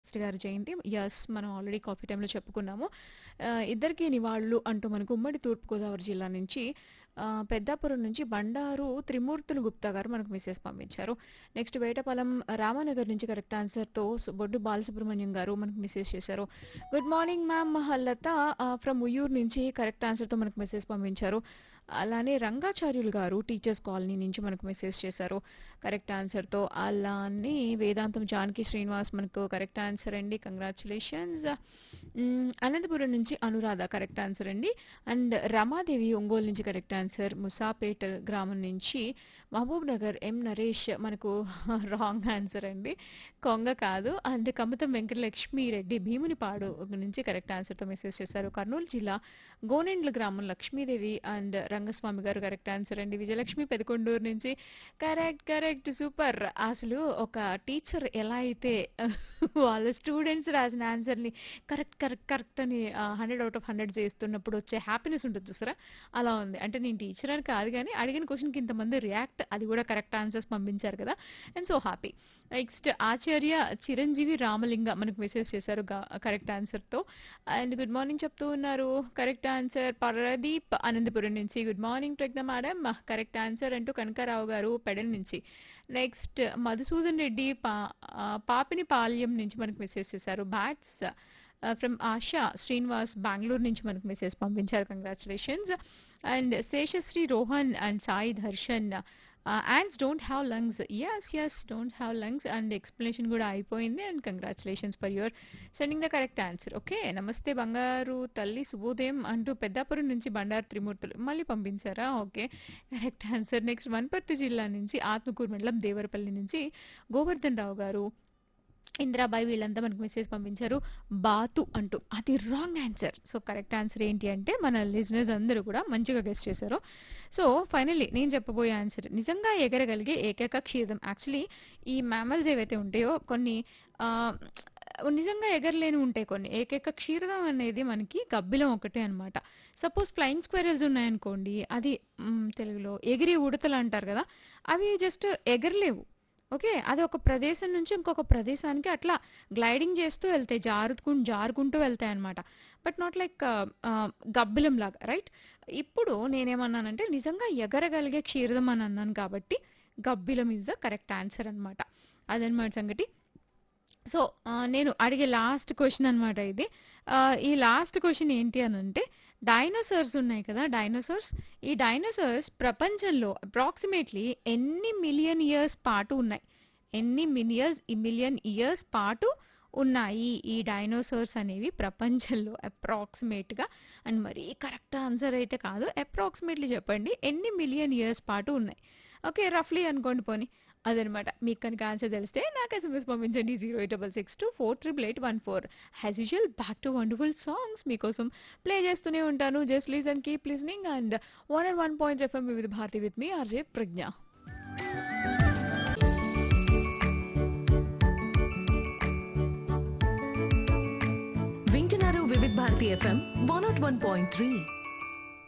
శాస్త్రి గారి జయంతి యస్ మనం ఆల్రెడీ కాఫీ టైంలో చెప్పుకున్నాము ఆ, ఇద్దరికి నివాళులు అంటూ మనకు ఉమ్మడి తూర్పుగోదావరి జిల్లా నుంచి ఆ, పెద్దాపురం నుంచి బండారు త్రిమూర్తులు గుప్తా గారు మనకు మెసేజ్ పంపించారు నెక్స్ట్ వేటపాలెం రామానగర్ నుంచి కరెక్ట్ ఆన్సర్తో బొడ్డు బాలసుబ్రహ్మణ్యం గారు మనకు మెసేజ్ చేశారు good morning ma'am Lata from Uyyuru నుంచి కరెక్ట్ ఆన్సర్తో మనకు మెసేజ్ పంపించారు అలానే రంగాచార్యులు గారు టీచర్స్ కాలనీ నుంచి మనకు మెసేజ్ చేశారు కరెక్ట్ ఆన్సర్తో అలానే వేదాంతం జానకి శ్రీనివాస్ మనకు కరెక్ట్ ఆన్సర్ అండి కంగ్రాచులేషన్స్ అనంతపురం నుంచి అనురాధ కరెక్ట్ ఆన్సర్ అండి అండ్ రమాదేవి ఒంగోలు నుంచి కరెక్ట్ ఆన్సర్ ముసాపేట్ గ్రామం నుంచి మహబూబ్ నగర్ ఎం నరేష్ మనకు రాంగ్ ఆన్సర్ అండి కొంగ కాదు అండ్ కమతం వెంకటలక్ష్మి రెడ్డి భీమునిపాడు నుంచి కరెక్ట్ ఆన్సర్తో మెసేజ్ చేశారు కర్నూలు జిల్లా గోనెండ్ల గ్రామం లక్ష్మీదేవి అండ్ రంగస్వామి గారు కరెక్ట్ ఆన్సర్ అండి విజయలక్ష్మి పెదకొండూరు నుంచి కరెక్ట్ కరెక్ట్ సూపర్ అసలు ఒక టీచర్ ఎలా అయితే వాళ్ళ స్టూడెంట్స్ రాసిన ఆన్సర్ని కరెక్ట్ కరెక్ట్ కరెక్ట్ అని హండ్రెడ్ అవుట్ ఆఫ్ హండ్రెడ్ చేస్తున్నప్పుడు వచ్చే హ్యాపీనెస్ ఉంటుంది చూసారా అలా ఉంది అంటే నేను టీచర్ అని కాదు కానీ అడిగిన క్వశ్చన్కి ఇంతమంది రియాక్ట్ అది కూడా కరెక్ట్ ఆన్సర్స్ పంపించారు కదా and so happy next Acharya Chiranjeevi Ramalinga మనకు మెసేజ్ చేశారు కరెక్ట్ ఆన్సర్తో అండ్ గుడ్ మార్నింగ్ చెప్తూ ఉన్నారు కరెక్ట్ ఆన్సర్ పరదీప్ అనంతపురం నుంచి good morning to madam correct answer అంటూ కనకారావు గారు పెడన్ నుంచి నెక్స్ట్ మధుసూదన్ రెడ్డి పా ఆ, పాపిని పాల్యం నుంచి మనకు మెసేజ్ చేశారు బ్యాట్స్ ఫ్రమ్ ఆశా శ్రీనివాస్ బెంగళూరు నుంచి మనకు మెసేజ్ పంపించారు congratulations and Seshasri Rohan and Sai Darshan ants don't have lungs yes yes don't have lungs and explanation కూడా అయిపోయింది and congratulations for your sending the correct answer okay నమస్తే బంగారు తల్లి శుభోదయం అంటూ పెద్దాపురం నుంచి బండారు త్రిమూర్తులు మళ్ళీ పంపించారా okay correct answer next Wanaparthy జిల్లా నుంచి ఆత్మకూరు మండలం దేవరపల్లి నుంచి గోవర్ధన్ రావు గారు ఇందిరాబాయి వీళ్ళంతా మనకు మెసేజ్ పంపించారు బాతు అంటూ అది wrong answer so correct answer ఏంటి అంటే మన లిజినెస్ అందరూ కూడా మంచిగా గెస్ట్ చేశారు సో ఫైనల్లీ నేను చెప్పబోయే ఆన్సర్ నిజంగా ఎగరగలిగే ఏకైక క్షీరం యాక్చువల్లీ ఈ మ్యామల్స్ ఏవైతే ఉంటాయో కొన్ని ఆ, నిజంగా ఎగరలేని ఉంటాయి కొన్ని ఏకైక క్షీరదం అనేది మనకి గబ్బిలం ఒకటే అనమాట సపోజ్ ఫ్లయింగ్ స్క్వేరల్స్ ఉన్నాయనుకోండి అది మ్, తెలుగులో ఎగిరి ఉడతలు అంటారు కదా అవి జస్ట్ ఎగరలేవు ఓకే అది ఒక ప్రదేశం నుంచి ఇంకొక ప్రదేశానికి అట్లా గ్లైడింగ్ చేస్తూ వెళ్తాయి జారుకుంటూ జారుకుంటూ వెళ్తాయి అనమాట బట్ నాట్ లైక్ గబ్బిలం లాగా రైట్ ఇప్పుడు నేనేమన్నానంటే నిజంగా ఎగరగలిగే క్షీరదం అని అన్నాను కాబట్టి గబ్బిలం ఇస్ ద కరెక్ట్ ఆన్సర్ అనమాట అదనమాట సంగతి సో ఆ, నేను అడిగే లాస్ట్ క్వశ్చన్ అనమాట ఇది ఆ, ఈ లాస్ట్ క్వశ్చన్ ఏంటి అని అంటే డైనోసార్స్ ఉన్నాయి కదా డైనోసార్స్ ఈ డైనోసార్స్ ప్రపంచంలో అప్రాక్సిమేట్లీ ఎన్ని మిలియన్ ఇయర్స్ పాటు ఉన్నాయి ఎన్ని మిలియన్స్ మిలియన్ ఇయర్స్ పాటు ఉన్నాయి ఈ డైనోసార్స్ అనేవి ప్రపంచంలో అప్రాక్సిమేట్గా అండ్ మరీ కరెక్ట్ ఆన్సర్ అయితే కాదు అప్రాక్సిమేట్లీ చెప్పండి ఎన్ని మిలియన్ ఇయర్స్ పాటు ఉన్నాయి ఓకే రఫ్లీ అనుకోండి పోనీ అదనమాట మీకు కనుక ఆన్సర్ తెలిస్తే నాకు ఎస్ఎంఎస్ పంపించండి zero eight double six two four triple eight one four has usual back to wonderful songs మీకోసం ప్లే చేస్తూనే ఉంటాను just please and keep listening and one and one point FM Vividh Bharati with me RJ Pragna వింటున్నారు Vividh Bharati FM one nought one point three